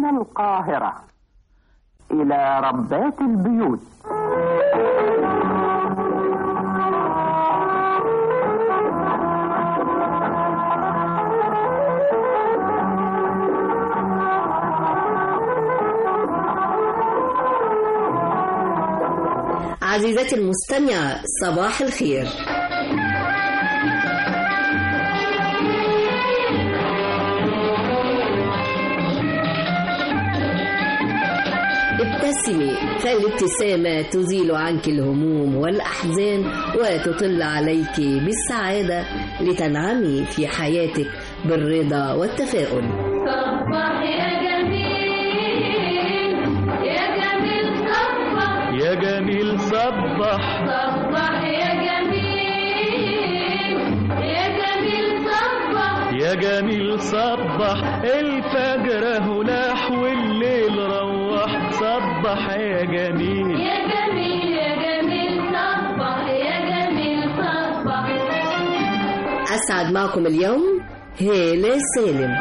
من القاهرة إلى ربات البيوت عزيزتي المستمعة صباح الخير ابتسمي فالابتسامة تزيل عنك الهموم والأحزان وتطل عليك بالسعادة لتنعمي في حياتك بالرضا والتفاؤل صبح يا جميل يا جميل صبح يا جميل صبح صبح يا جميل يا جميل صبح يا جميل صبح الفجر هلاح والليل روح صبح يا جميل يا جميل يا جميل صبح يا جميل صبح أسعد معكم اليوم هالة سالم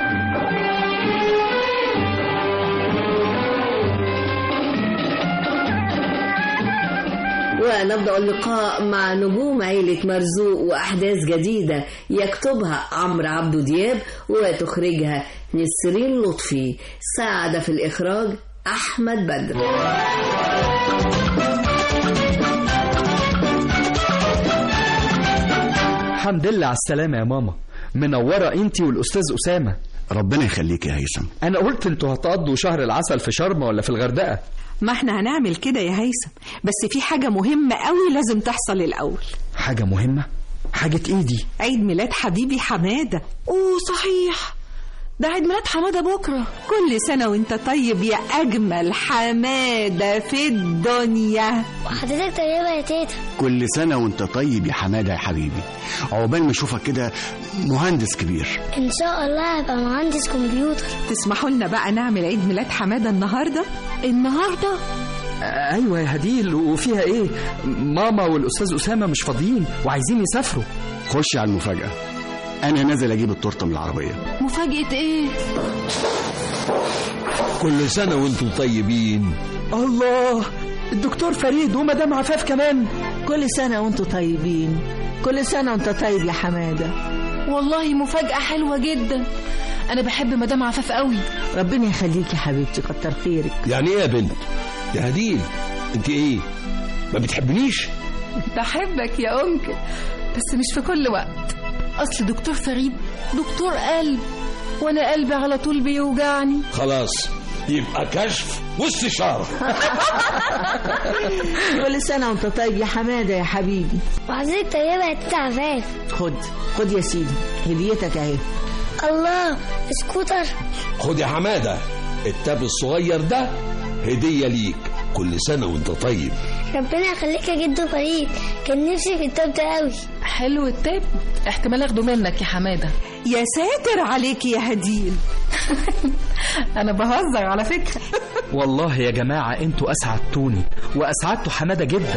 ونبدأ اللقاء مع نجوم عيلة مرزوق وأحداث جديدة يكتبها عمرو عبدو دياب وتخرجها نسرين لطفي ساعد في الإخراج أحمد بدر الحمد لله على السلامة يا ماما منورة انتي والأستاذ أسامة ربنا يخليك يا هيثم أنا قلت انتوا هتقضوا شهر العسل في شرم ولا في الغردقة ما احنا هنعمل كده يا هيثم بس في حاجة مهمة قوي لازم تحصل الأول حاجة مهمة حاجة ايه دي عيد ميلاد حبيبي حمادة اوه صحيح ده عيد ميلاد حماده بكره كل سنة وانت طيب يا أجمل حمادة في الدنيا وحضرتك طيبة يا تيتا كل سنة وانت طيب يا حمادة يا حبيبي عقبال ما اشوفك كده مهندس كبير إن شاء الله هبقى مهندس كمبيوتر تسمحوا لنا بقى نعمل عيد ميلاد حمادة النهاردة النهارده آه، أيوة يا هديل وفيها ايه ماما والأستاذ أسامة مش فاضيين وعايزين يسافروا خش على المفاجأة أنا نازل أجيب التورتة من العربية مفاجأة ايه كل سنة وانتم طيبين الله الدكتور فريد ومدام عفاف كمان كل سنة وانتوا طيبين كل سنة وانت طيب يا حمادة والله مفاجأة حلوة جدا أنا بحب مدام عفاف قوي ربنا يخليك يا حبيبتي كتر خيرك يعني ايه يا بنت يا هديل انت ايه ما بتحبنيش بحبك يا أنكل بس مش في كل وقت أصل دكتور فريد دكتور قلب وأنا قلبي على طول بيوجعني خلاص يبقى كشف واستشارة كل سنة وانت طيب يا حمادة يا حبيبي وحضرتك طيبة يا تيتا عفاف خد خد يا سيدي هديتك اهي الله سكوتر خد يا حمادة التاب الصغير ده هدية ليك كل سنة وانت طيب ربنا يخليك يا جدو فريد كان نفسي في التوب ده قوي حلو التاب احتمال اخده منك يا حمادة يا ساتر عليك يا هديل أنا بهزر على فكرة والله يا جماعة انتوا أسعدتوني وأسعدتوا حمادة جدا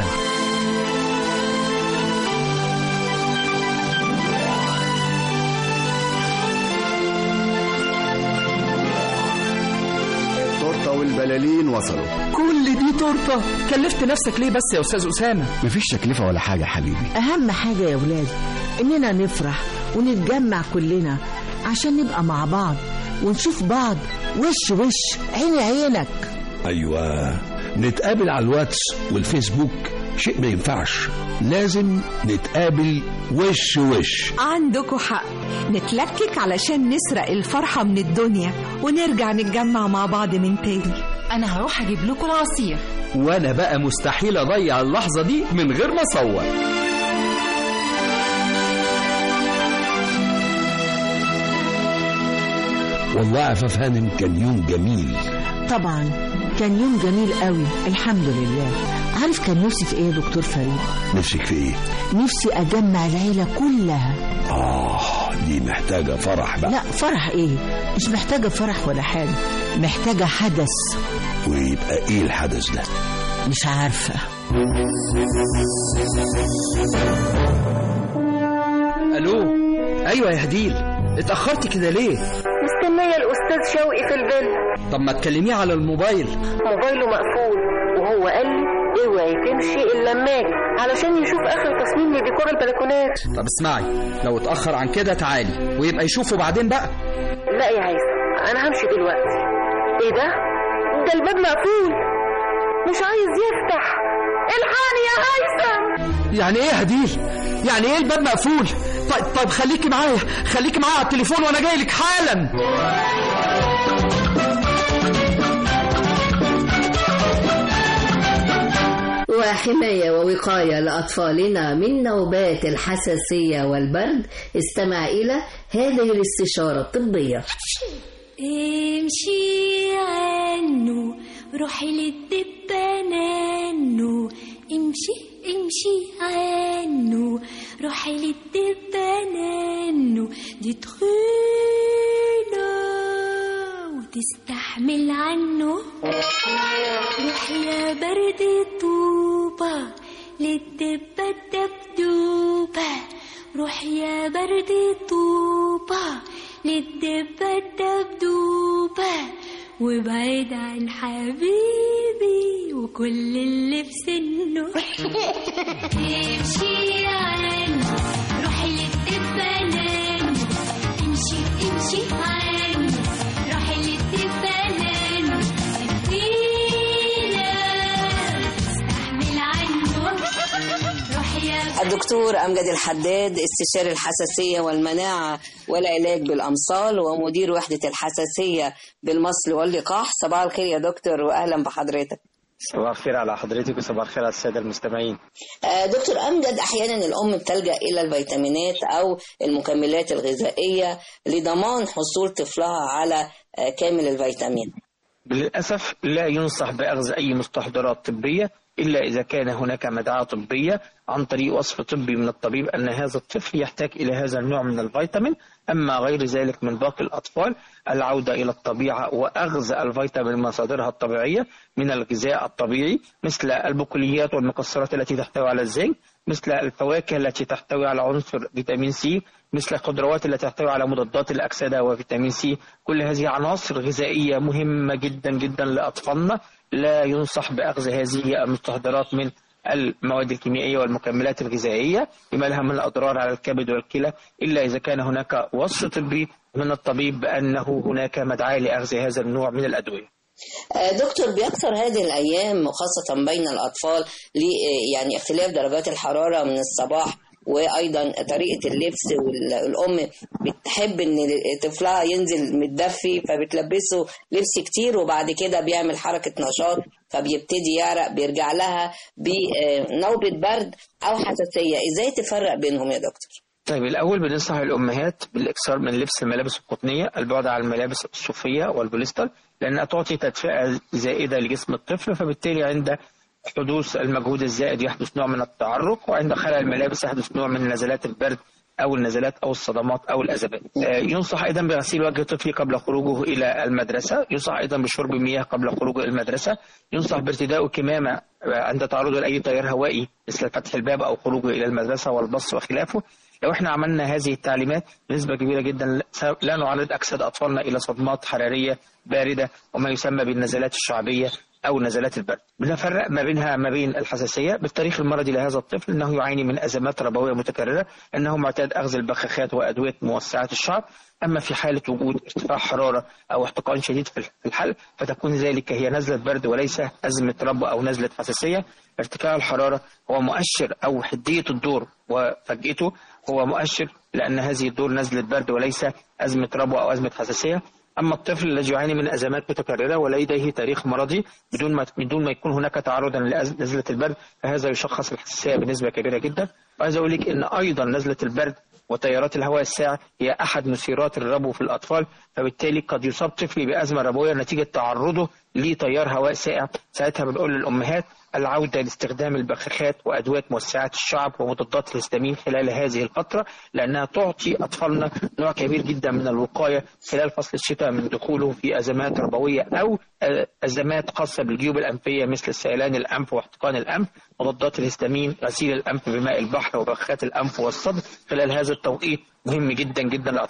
التورتة والبلالين وصلوا كل دي تورتة كلفت نفسك ليه بس يا أستاذ أسامة مفيش تكلفة ولا حاجة يا حبيبي أهم حاجة يا ولاد إننا نفرح ونتجمع كلنا عشان نبقى مع بعض ونشوف بعض وش وش عيني عينك ايوه نتقابل على الواتس والفيسبوك شيء ما ينفعش لازم نتقابل وش وش عندكوا حق نتلكك علشان نسرق الفرحة من الدنيا ونرجع نتجمع مع بعض من تاني أنا هروح أجيب لكم العصير وأنا بقى مستحيل أضيع اللحظة دي من غير ما أصور والله يا عفاف هانم كان يوم جميل طبعا كان يوم جميل قوي الحمد لله عارف كان نفسي في ايه يا دكتور فريد نفسك في ايه نفسي اجمع العيلة كلها اه دي محتاجة فرح بقى لا فرح ايه مش محتاجة فرح ولا حاجة محتاجة حدث ويبقى ايه الحدث ده مش عارفة ألو أيوة يا هديل اتأخرت كده ليه مستنية الأستاذ شوقي في الفيلا طب ما تكلميه على الموبايل موبايله مقفول وهو قال لي اوعي تمشي الا لما اجي علشان يشوف اخر تصميم لديكور البلكونات طب اسمعي لو اتأخر عن كده تعالي ويبقى يشوفه بعدين بقى لا يا هيثم انا همشي دلوقتي ايه ده ده الباب مقفول مش عايز يفتح الحقني يا هيثم يعني ايه يا هديل يعني ايه الباب مقفول طيب طيب خليكي معايا خليكي معايا على التليفون وانا جاي لك حالا وحماية ووقاية لأطفالنا من نوبات الحساسية والبرد استمع إلى هذه الاستشارة الطبية امشي عنه روحي للدبانانو امشي امشي عنه روحي للدبانانو دي تخينة وتستحمل عنه روحي يا برد طوبة للدبة الدبدوبة روحي يا برد طوبة للدبة الدبدوبة وابعد عن حبيبي وكل اللي في سنه امشي عنه روحي للدبانان امشي امشي عنه روحي للدبانان الدينا استحمل عنه روحي يا الدكتور أمجد الحداد استشاري الحساسية والمناعة والعلاج بالأمصال ومدير وحدة الحساسية بالمصل واللقاح صباح الخير يا دكتور وأهلا بحضرتك صباح الخير على حضرتك وصباح الخير على الساده المستمعين آه، دكتور أمجد أحيانا الأم بتلجأ إلى الفيتامينات أو المكملات الغذائية لضمان حصول طفلها على آه، كامل الفيتامين للاسف لا ينصح باخذ اي مستحضرات طبيه الا اذا كان هناك مدعاه طبيه عن طريق وصف طبي من الطبيب ان هذا الطفل يحتاج الى هذا النوع من الفيتامين اما غير ذلك من باقي الاطفال العوده الى الطبيعه واخذ الفيتامين من مصادرها الطبيعيه من الغذاء الطبيعي مثل البقوليات والمكسرات التي تحتوي على الزنك مثل الفواكه التي تحتوي على عنصر فيتامين سي مثل الخضروات التي تحتوي على مضادات الأكسدة وفيتامين سي كل هذه عناصر غذائية مهمة جدا جدا لأطفالنا لا ينصح بأخذ هذه المستحضرات من المواد الكيميائية والمكملات الغذائية بما لها من الأضرار على الكبد والكلى إلا إذا كان هناك وصف طبي من الطبيب بأنه هناك مدعاة لأخذ هذا النوع من الأدوية آه، دكتور بيكثر هذه الأيام وخاصة بين الأطفال ل آه، يعني اختلاف درجات الحرارة من الصباح وأيضا طريقة اللبس والأم بتحب إن طفلها ينزل متدفي فبتلبسه لبس كتير وبعد كده بيعمل حركة نشاط فبيبتدي يعرق بيرجع لها بنوبة برد أو حساسية إزاي تفرق بينهم يا دكتور؟ طيب الأول بننصح الأمهات بالإكثار من لبس الملابس القطنية البعد عن الملابس الصوفية والبوليستر لأنها تعطي تدفئة زائدة لجسم الطفل فبالتالي عند حدوث المجهود الزائد يحدث نوع من التعرق وعند خلع الملابس يحدث نوع من نزلات البرد أو النزلات أو الصدمات أو الأزمات آه، ينصح أيضا بغسيل وجه الطفل قبل خروجه إلى المدرسة ينصح أيضا بشرب مياه قبل خروجه إلى المدرسة ينصح بارتداء كمامة آه، عند تعرضه لأي تيار هوائي مثل فتح الباب أو خروجه إلى المدرسة والبص وخلافه لو احنا عملنا هذه التعليمات بنسبة كبيرة جدا لا نعرض أجساد أطفالنا إلى صدمات حرارية باردة وما يسمى بالنزلات الشعبية أو نزلات البرد بنفرق ما بينها ما بين الحساسية بالتاريخ المرضي لهذا الطفل أنه يعاني من أزمات ربوية متكررة أنه معتاد أخذ البخاخات وأدوية موسعة الشعب أما في حالة وجود ارتفاع حرارة أو احتقان شديد في الحلق فتكون ذلك هي نزلة برد وليس أزمة ربو أو نزلة حساسية ارتفاع الحرارة هو مؤشر أو حدية الدور وفجأته هو مؤشر لأن هذه الدور نزلة برد وليس أزمة ربو أو أزمة حساسية أما الطفل الذي يعاني من أزمات متكررة ولديه تاريخ مرضي بدون ما بدون ما يكون هناك تعرضا لنزلة البرد فهذا يشخص الحساسية بنسبة كبيرة جدا وعايز أقول لك إن أيضا نزلة البرد وتيارات الهواء الساعة هي أحد مثيرات الربو في الأطفال فبالتالي قد يصاب طفلي بأزمة ربوية نتيجة تعرضه لتيار هواء ساقع ساعتها بنقول للأمهات العودة لاستخدام البخاخات وأدوية موسعات الشعب ومضادات الهستامين خلال هذه الفترة لأنها تعطي أطفالنا نوع كبير جدا من الوقاية خلال فصل الشتاء من دخوله في أزمات ربوية أو أزمات خاصة بالجيوب الأنفية مثل سيلان الأنف واحتقان الأنف مضادات الهستامين غسيل الأنف بماء البحر وبخاخات الأنف والصدر خلال هذا التوقيت مهم جدا جدا لأطفالنا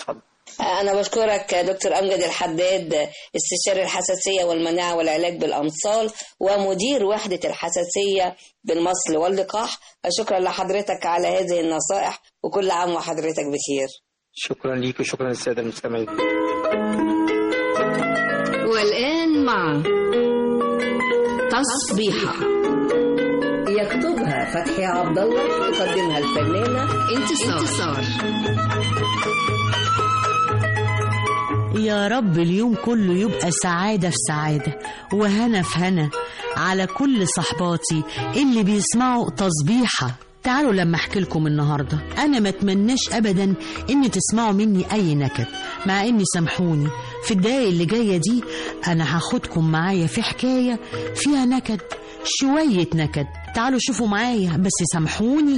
أنا بشكرك دكتور أمجد الحداد استشاري الحساسية والمناعة والعلاج بالأمصال ومدير وحدة الحساسية بالمصل واللقاح شكرا لحضرتك على هذه النصائح وكل عام وحضرتك بخير شكرا ليك وشكرا للسادة المستمعين والآن مع تصبيحة يكتبها فتحي عبد الله تقدمها الفنانة انتصار, انتصار. يا رب اليوم كله يبقى سعادة في سعادة وهنا في هنا على كل صحباتي اللي بيسمعوا تصبيحة تعالوا لما احكي لكم النهارده انا ما اتمناش ابدا ان تسمعوا مني اي نكد مع اني سامحوني في الدقايق اللي جايه دي انا هاخدكم معايا في حكايه فيها نكد شويه نكد تعالوا شوفوا معايا بس سامحوني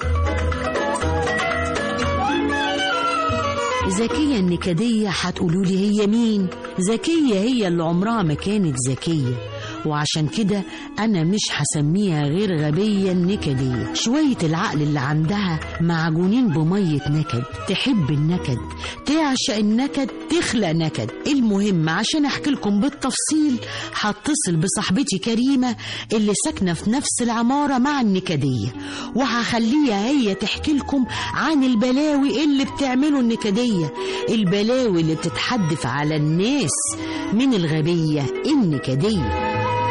زكية النكدية هتقولوا لي هي مين؟ زكية هي اللي عمرها ما كانت ذكية وعشان كده أنا مش هسميها غير غبية نكدية شوية العقل اللي عندها معجونين بمية نكد تحب النكد تعشق النكد تخلق نكد المهم عشان أحكي لكم بالتفصيل هتصل بصاحبتي كريمة اللي ساكنة في نفس العمارة مع النكدية وهخليها هي تحكي لكم عن البلاوي اللي بتعمله النكدية البلاوي اللي بتتحدف على الناس من الغبية النكدية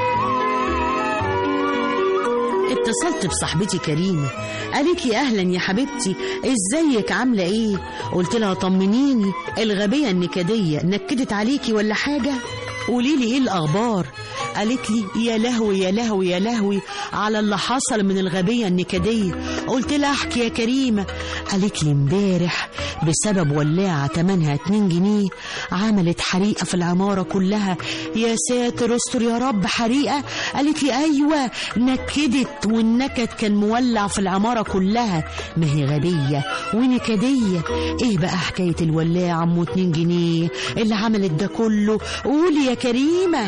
اتصلت بصاحبتي كريمة قالت لي أهلا يا حبيبتي ازيك عاملة ايه قلت لها طمنيني الغبية النكدية نكدت عليكي ولا حاجة قولي لي ايه الاخبار قالت لي يا لهوي يا لهوي يا لهوي على اللي حصل من الغبية النكدية قلت لها احكي يا كريمة قالت لي امبارح بسبب ولاعة تمنها 2 جنيه عملت حريقة في العمارة كلها يا ساتر استر يا رب حريقة قالت لي ايوه نكدت والنكد كان مولع في العمارة كلها ما هي غبية ونكدية ايه بقى حكاية الولاعة ام 2 جنيه اللي عملت ده كله قولي يا كريمة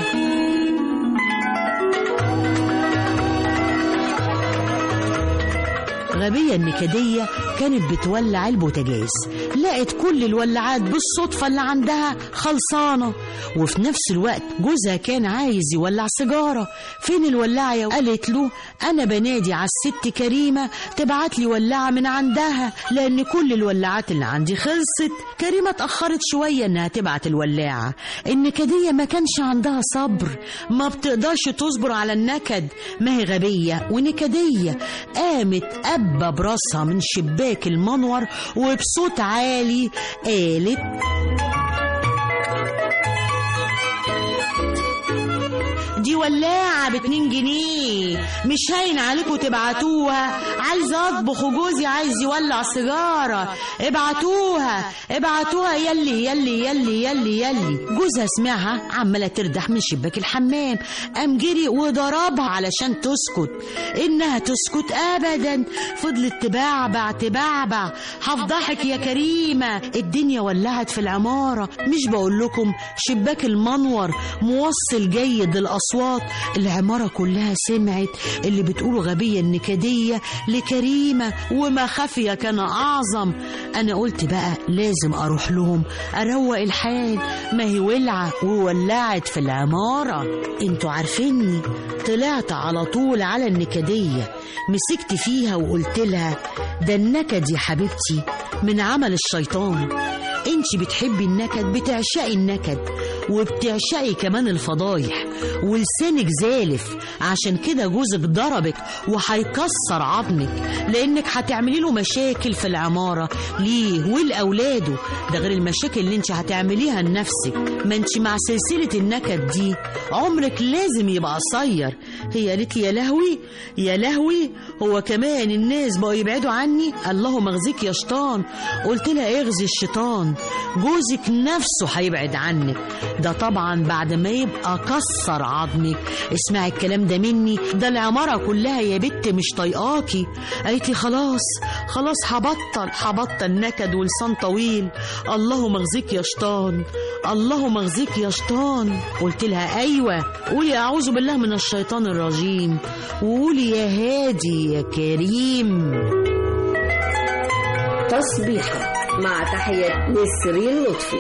غبية النكدية كانت بتولع البوتاجاز لقت كل الولاعات بالصدفة اللي عندها خلصانة وفي نفس الوقت جوزها كان عايز يولع سيجارة فين الولاعة يا قالت له أنا بنادي على الست كريمة تبعت لي ولاعة من عندها لأن كل الولاعات اللي عندي خلصت كريمة اتأخرت شوية إنها تبعت الولاعة النكدية ما كانش عندها صبر ما بتقدرش تصبر على النكد ما هي غبية ونكدية قامت أبة براسها من شباك المنور وبصوت عالي قالت دي ولاعة باتنين جنيه مش هين عليكم تبعتوها عايزة اطبخ وجوزي عايز يولع سيجارة ابعتوها ابعتوها يلي يلي يلي يلي يلي جوزها سمعها عمالة تردح من شباك الحمام قام جري وضربها علشان تسكت انها تسكت ابدا فضلت تبعبع تبعبع هفضحك يا كريمة الدنيا ولعت في العمارة مش بقول لكم شباك المنور موصل جيد للأصوات العمارة كلها سمعت اللي بتقوله غبية النكدية لكريمة وما خفي كان أعظم أنا قلت بقى لازم أروح لهم أروق الحال ما هي ولعة وولعت في العمارة انتوا عارفيني طلعت على طول على النكدية مسكت فيها وقلت لها ده النكد يا حبيبتي من عمل الشيطان انت بتحبي النكد بتعشقي النكد وبتعشقي كمان الفضايح ولسانك زالف عشان كده جوزك ضربك وهيكسر عظمك لانك هتعملي له مشاكل في العماره ليه ولاولاده ده غير المشاكل اللي انت هتعمليها لنفسك ما انت مع سلسله النكد دي عمرك لازم يبقى قصير هي قالت لي يا لهوي يا لهوي هو كمان الناس بقوا يبعدوا عني اللهم اغزيك يا شيطان قلت لها اغزي الشيطان جوزك نفسه هيبعد عنك ده طبعا بعد ما يبقى كسر عظمك اسمعي الكلام ده مني ده العمارة كلها يا بت مش طايقاكي قالت لي خلاص خلاص هبطل هبطل نكد ولسان طويل اللهم اغزيك يا شيطان اللهم اغزيك يا شيطان قلت لها ايوه قولي اعوذ بالله من الشيطان الرجيم وقولي يا هادي يا كريم تصبيحة مع تحية نسرين لطفي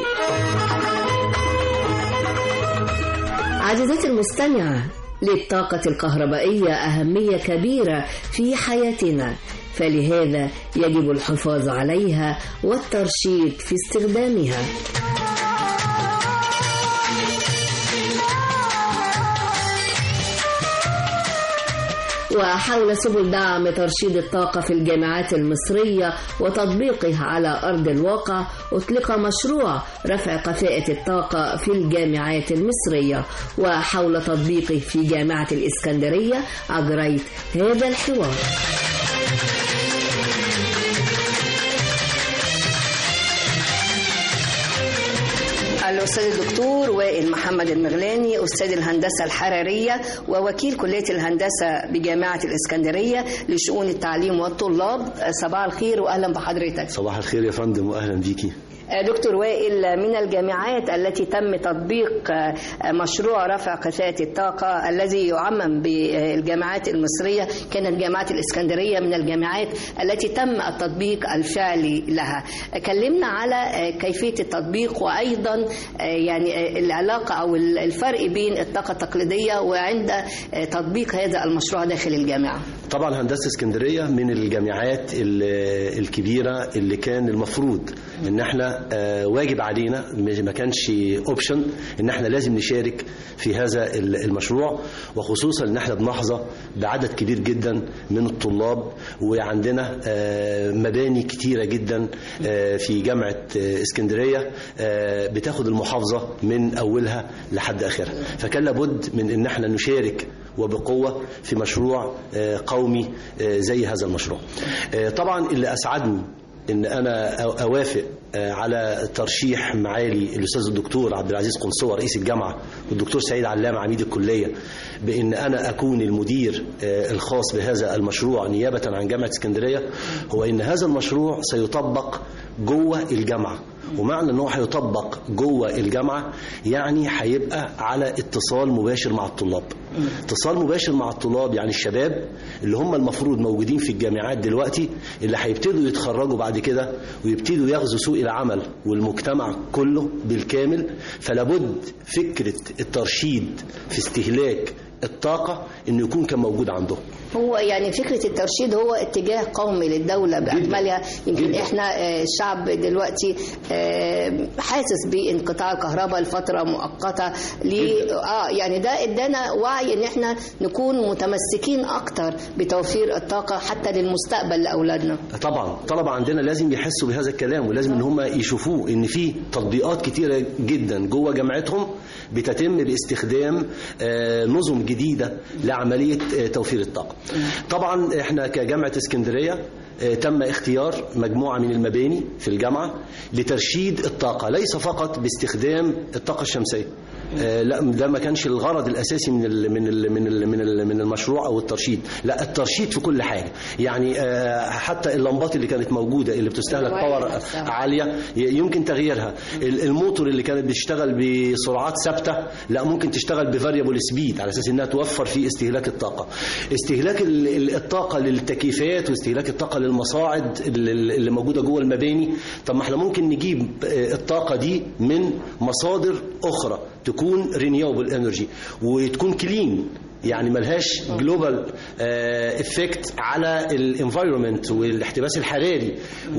عزيزتي المستمعة للطاقة الكهربائية أهمية كبيرة في حياتنا فلهذا يجب الحفاظ عليها والترشيد في استخدامها وحول سبل دعم ترشيد الطاقة في الجامعات المصرية وتطبيقها على أرض الواقع أطلق مشروع رفع كفاءة الطاقة في الجامعات المصرية وحول تطبيقه في جامعة الإسكندرية أجريت هذا الحوار الأستاذ الدكتور وائل محمد المغلاني أستاذ الهندسة الحرارية ووكيل كلية الهندسة بجامعة الإسكندرية لشؤون التعليم والطلاب صباح الخير وأهلا بحضرتك صباح الخير يا فندم واهلا بيكي دكتور وائل من الجامعات التي تم تطبيق مشروع رفع كفاءة الطاقة الذي يعمم بالجامعات المصرية كانت جامعة الإسكندرية من الجامعات التي تم التطبيق الفعلي لها كلمنا على كيفية التطبيق وأيضا يعني العلاقة أو الفرق بين الطاقة التقليدية وعند تطبيق هذا المشروع داخل الجامعة طبعا هندسه اسكندريه من الجامعات ال- الكبيره اللي كان المفروض ان احنا آه، واجب علينا ما كانش اوبشن ان احنا لازم نشارك في هذا ال- المشروع وخصوصا ان احنا بنحظى بعدد كبير جدا من الطلاب وعندنا آه، مباني كتيره جدا آه، في جامعه آه، اسكندريه آه، بتاخد المحافظه من اولها لحد اخرها فكان لابد من ان احنا نشارك وبقوة في مشروع آه، قومي آه، زي هذا المشروع آه، طبعا اللي أسعدني ان انا أو- اوافق آه، على ترشيح معالي الاستاذ الدكتور عبد العزيز قنصوة رئيس الجامعه والدكتور سعيد علام عميد الكليه بان انا اكون المدير آه، الخاص بهذا المشروع نيابه عن جامعه اسكندريه هو ان هذا المشروع سيطبق جوه الجامعه ومعنى ان هو هيطبق جوه الجامعه يعني هيبقى على اتصال مباشر مع الطلاب اتصال مباشر مع الطلاب يعني الشباب اللي هم المفروض موجودين في الجامعات دلوقتي اللي هيبتدوا يتخرجوا بعد كده ويبتدوا يغزوا سوق العمل والمجتمع كله بالكامل فلابد فكره الترشيد في استهلاك الطاقه انه يكون كان موجود عندهم هو يعني فكرة الترشيد هو اتجاه قومي للدولة بأكملها يمكن احنا آه، الشعب دلوقتي آه، حاسس بانقطاع الكهرباء لفترة مؤقتة ل- اه يعني ده ادانا وعي ان احنا نكون متمسكين اكتر بتوفير الطاقة حتى للمستقبل لأولادنا طبعا الطلبه عندنا لازم يحسوا بهذا الكلام ولازم ان هم يشوفوه ان في تطبيقات كتيره جدا جوه جامعتهم بتتم باستخدام آه، نظم جديده لعمليه آه، توفير الطاقه. طبعا احنا كجامعه اسكندريه آه، تم اختيار مجموعه من المباني في الجامعه لترشيد الطاقه ليس فقط باستخدام الطاقه الشمسيه. آه، لا ده ما كانش الغرض الاساسي من ال من ال من ال من ال من المشروع او الترشيد لا الترشيد في كل حاجه يعني آه، حتى اللمبات اللي كانت موجوده اللي بتستهلك باور عاليه ي- يمكن تغييرها ال- الموتور اللي كانت بتشتغل بسرعات ثابته لا ممكن تشتغل بفاريبل سبيد على اساس انها توفر في استهلاك الطاقه استهلاك ال- ال- الطاقه للتكييفات واستهلاك الطاقه للمصاعد اللي اللي موجوده جوه المباني طب ما احنا ممكن نجيب آه، الطاقه دي من مصادر اخرى تكون رينيوبل انرجي وتكون كلين يعني ملهاش جلوبال افكت على الانفايرمنت والاحتباس الحراري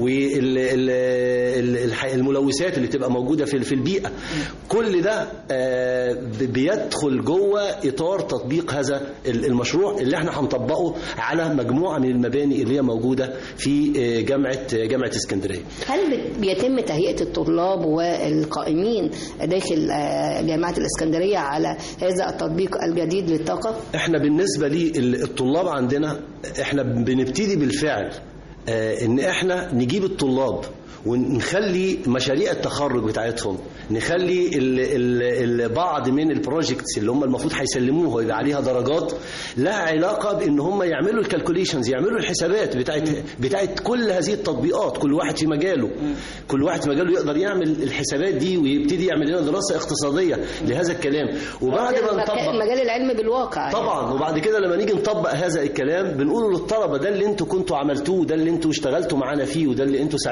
والملوثات اللي تبقى موجوده في في البيئه كل ده آه، ب- بيدخل جوه اطار تطبيق هذا ال- المشروع اللي احنا هنطبقه على مجموعه من المباني اللي هي موجوده في آه، جامعه جامعه اسكندريه هل بت- بيتم تهيئة الطلاب والقائمين داخل آه، جامعة الإسكندرية على هذا التطبيق الجديد للطاقة؟ احنا بالنسبة للطلاب عندنا احنا بنبتدي بالفعل اه ان احنا نجيب الطلاب ونخلي مشاريع التخرج بتاعتهم نخلي ال ال ال بعض من البروجكتس اللي هم المفروض هيسلموها ويبقى عليها درجات لها علاقه بان هم يعملوا الكالكوليشنز يعملوا الحسابات بتاعت بتاعت كل هذه التطبيقات كل واحد في مجاله كل واحد في مجاله يقدر يعمل الحسابات دي ويبتدي يعمل لنا دراسه اقتصاديه لهذا الكلام وبعد ما نطبق مجال العلم بالواقع طبعا وبعد كده لما نيجي نطبق هذا الكلام بنقول للطلبه ده اللي انتوا كنتوا عملتوه ده اللي انتوا اشتغلتوا معانا فيه وده اللي انتوا ساعدتونا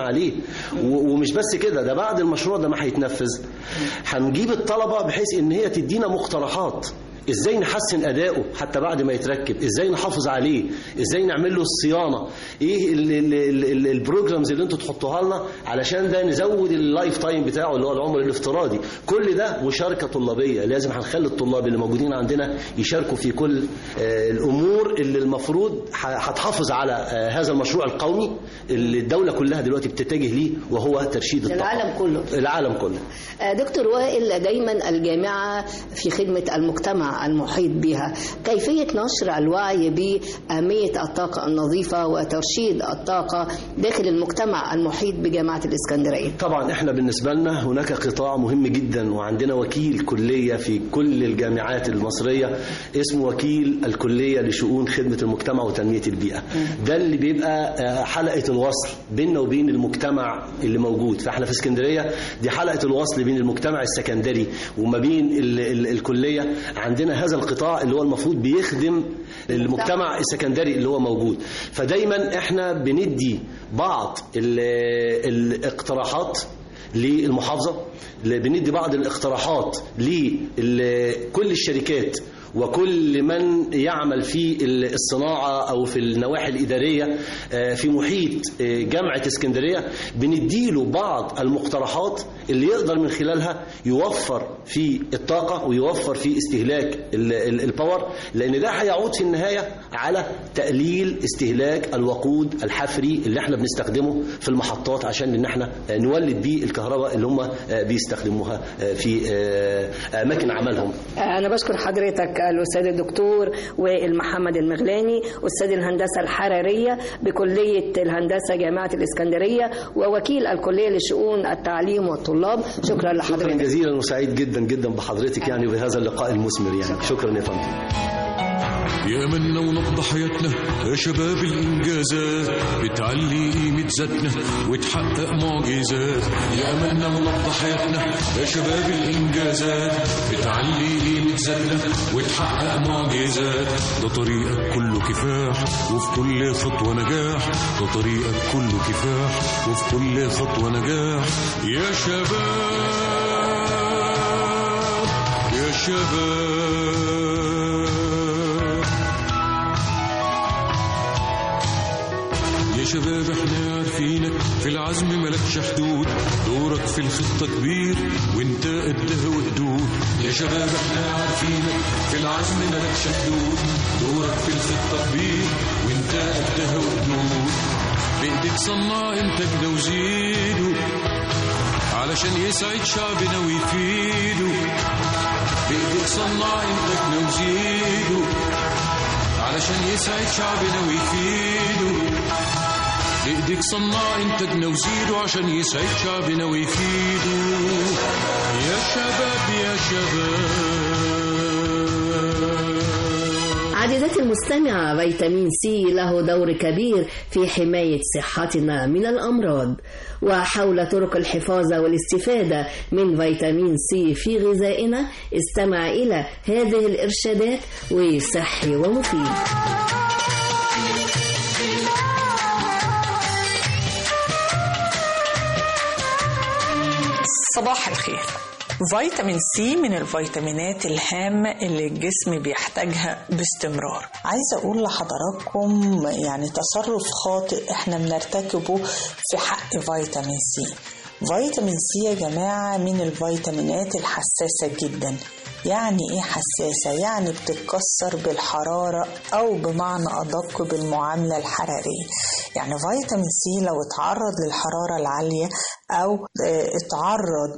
عليه و- ومش بس كده ده بعد المشروع ده ما هيتنفذ هنجيب الطلبه بحيث ان هي تدينا مقترحات ازاي نحسن اداؤه حتى بعد ما يتركب ازاي نحافظ عليه ازاي نعمل له الصيانه ايه ال- ال- ال- ال- البروجرامز اللي انتوا تحطوها لنا علشان ده نزود اللايف تايم بتاعه اللي هو العمر الافتراضي كل ده مشاركه طلابيه لازم هنخلي الطلاب اللي موجودين عندنا يشاركوا في كل آه، الامور اللي المفروض ح- هتحافظ على آه، هذا المشروع القومي اللي الدوله كلها دلوقتي بتتجه ليه وهو ترشيد الطاقه العالم كله العالم كله آه، دكتور وائل دايما الجامعة في خدمة المجتمع المحيط بها كيفية نشر الوعي بأهمية الطاقة النظيفة وترشيد الطاقة داخل المجتمع المحيط بجامعة الإسكندرية طبعا احنا بالنسبه لنا هناك قطاع مهم جدا وعندنا وكيل كليه في كل الجامعات المصريه اسمه وكيل الكليه لشؤون خدمه المجتمع وتنميه البيئه ده اللي بيبقى آه، حلقه الوصل بيننا وبين المجتمع اللي موجود فاحنا في اسكندريه دي حلقه الوصل بين المجتمع السكندري وما بين ال ال الكليه عندنا هذا القطاع اللي هو المفروض بيخدم المجتمع السكندري اللي هو موجود فدايما احنا بندي بعض ال- الاقتراحات للمحافظة اللي بندي بعض الاقتراحات لكل الشركات وكل من يعمل في الصناعة أو في النواحي الإدارية آه، في محيط آه، جامعة اسكندرية بنديله بعض المقترحات اللي يقدر من خلالها يوفر في الطاقة ويوفر في استهلاك ال- ال- الباور لأن ده هيعود في النهاية على تقليل استهلاك الوقود الحفري اللي احنا بنستخدمه في المحطات عشان ان احنا آه، نولد بيه الكهرباء اللي هم آه، بيستخدموها آه، في آه، أماكن عملهم أنا بشكر حضرتك الأستاذ الدكتور وائل محمد المغلاني أستاذ الهندسة الحرارية بكلية الهندسة جامعة الإسكندرية ووكيل الكلية لشؤون التعليم والطلاب شكرا شكرا لحضرتك جزيلا وسعيد جدا جدا بحضرتك يعني وبهذا اللقاء المثمر يعني شكرا يا فندم يا منا ونبض حياتنا يا شباب الإنجازات بتعلي قيمة ذاتنا وتحقق معجزات يا منا ونبض حياتنا يا شباب الإنجازات بتعلي قيمة ذاتنا وتحقق معجزات ده طريقك كله كفاح وفي كل خطوة نجاح ده طريقك كله كفاح وفي كل خطوة نجاح يا شباب يا شباب يا شباب احنا عارفينك في العزم ملكش حدود دورك في الخطة كبير وانت قدها وقدود يا شباب احنا عارفينك في العزم ملكش حدود دورك في الخطة كبير وانت قدها وقدود بايدك صنع انتاجنا وزيده علشان يسعد شعبنا ويفيده بايدك صنع انتاجنا وزيده علشان يسعد شعبنا ويفيده بايدك صنع انتاجنا وزيده عشان يسعد شعبنا ويفيده يا شباب يا شباب عزيزتي المستمعة فيتامين سي له دور كبير في حماية صحتنا من الأمراض وحول طرق الحفاظ والاستفادة من فيتامين سي في غذائنا استمع إلى هذه الإرشادات وصحي ومفيد صباح الخير فيتامين سي من الفيتامينات الهامة اللي الجسم بيحتاجها باستمرار عايزة أقول لحضراتكم يعني تصرف خاطئ احنا بنرتكبه في حق فيتامين سي فيتامين سي يا جماعة من الفيتامينات الحساسة جدا يعني ايه حساسة؟ يعني بتتكسر بالحرارة أو بمعنى أدق بالمعاملة الحرارية يعني فيتامين سي لو اتعرض للحرارة العالية أو اه اتعرض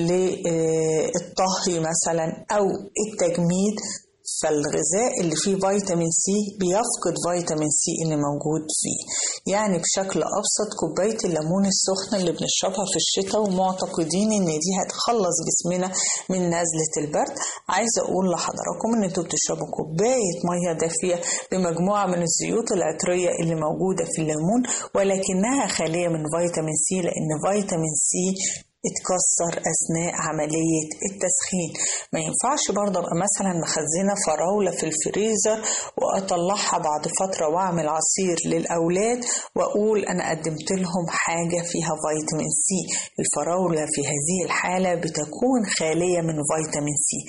للطهي مثلا أو التجميد فالغذاء اللي فيه فيتامين سي بيفقد فيتامين سي اللي موجود فيه يعني بشكل أبسط كوباية الليمون السخنة اللي بنشربها في الشتاء ومعتقدين إن دي هتخلص جسمنا من نزلة البرد عايزة أقول لحضراتكم إن انتوا بتشربوا كوباية مية دافية بمجموعة من الزيوت العطرية اللي موجودة في الليمون ولكنها خالية من فيتامين سي لأن فيتامين سي اتكسر أثناء عملية التسخين ما ينفعش برضه أبقى مثلا مخزنة فراولة في الفريزر وأطلعها بعد فترة وأعمل عصير للأولاد وأقول أنا قدمت لهم حاجة فيها فيتامين سي الفراولة في هذه الحالة بتكون خالية من فيتامين سي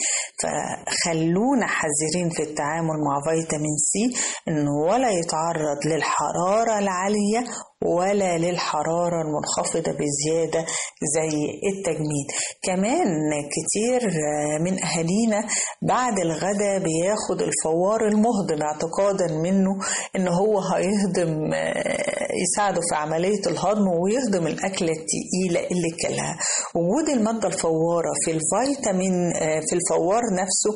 فخلونا حذرين في التعامل مع فيتامين سي إنه ولا يتعرض للحرارة العالية ولا للحرارة المنخفضة بزيادة زي التجميد كمان كتير من أهالينا بعد الغداء بياخد الفوار المهضم اعتقادا منه إن هو هيهضم يساعده في عملية الهضم ويهضم الأكلة التقيلة اللي كلها وجود المادة الفوارة في الفيتامين في الفوار نفسه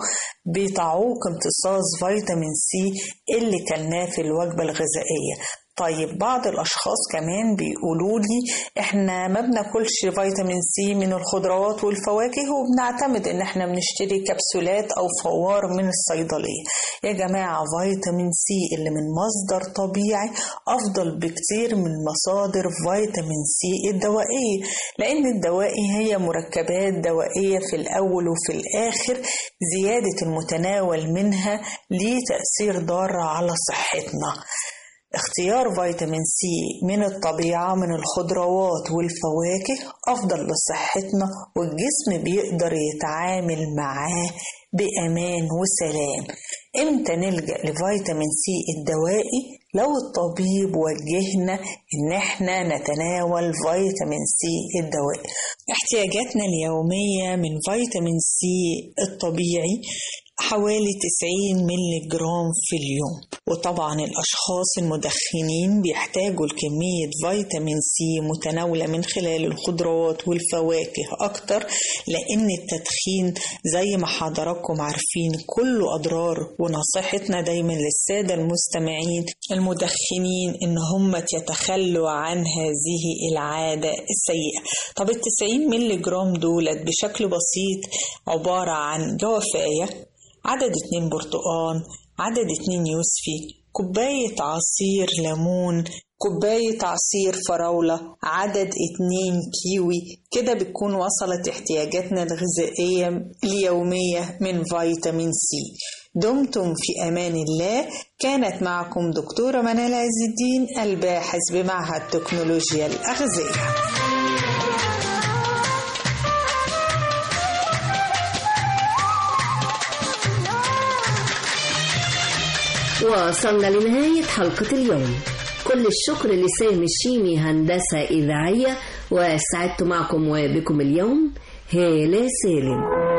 بتعوق امتصاص فيتامين سي اللي كلناه في الوجبة الغذائية طيب بعض الأشخاص كمان بيقولوا لي إحنا ما بناكلش فيتامين سي من الخضروات والفواكه وبنعتمد إن إحنا بنشتري كبسولات أو فوار من الصيدلية يا جماعة فيتامين سي اللي من مصدر طبيعي أفضل بكتير من مصادر فيتامين سي الدوائية لأن الدوائي هي مركبات دوائية في الأول وفي الآخر زيادة المتناول منها ليه تأثير ضار على صحتنا اختيار فيتامين سي من الطبيعة من الخضروات والفواكه أفضل لصحتنا والجسم بيقدر يتعامل معاه بأمان وسلام امتى نلجأ لفيتامين سي الدوائي لو الطبيب وجهنا ان احنا نتناول فيتامين سي الدوائي احتياجاتنا اليومية من فيتامين سي الطبيعي حوالي 90 ملي جرام في اليوم وطبعا الأشخاص المدخنين بيحتاجوا لكمية فيتامين سي متناولة من خلال الخضروات والفواكه أكتر لأن التدخين زي ما حضراتكم عارفين كله أضرار ونصيحتنا دايما للسادة المستمعين المدخنين إن هم يتخلوا عن هذه العادة السيئة طب ال 90 ملي جرام دولت بشكل بسيط عبارة عن جوافاية عدد اتنين برتقان عدد اتنين يوسفي كوباية عصير ليمون كوباية عصير فراولة عدد اتنين كيوي كده بتكون وصلت احتياجاتنا الغذائية اليومية من فيتامين سي دمتم في أمان الله كانت معكم دكتورة منال عز الدين الباحث بمعهد تكنولوجيا الأغذية وصلنا لنهاية حلقة اليوم كل الشكر لسامي الشيمي هندسة إذاعية وسعدت معكم وبكم اليوم هالة سالم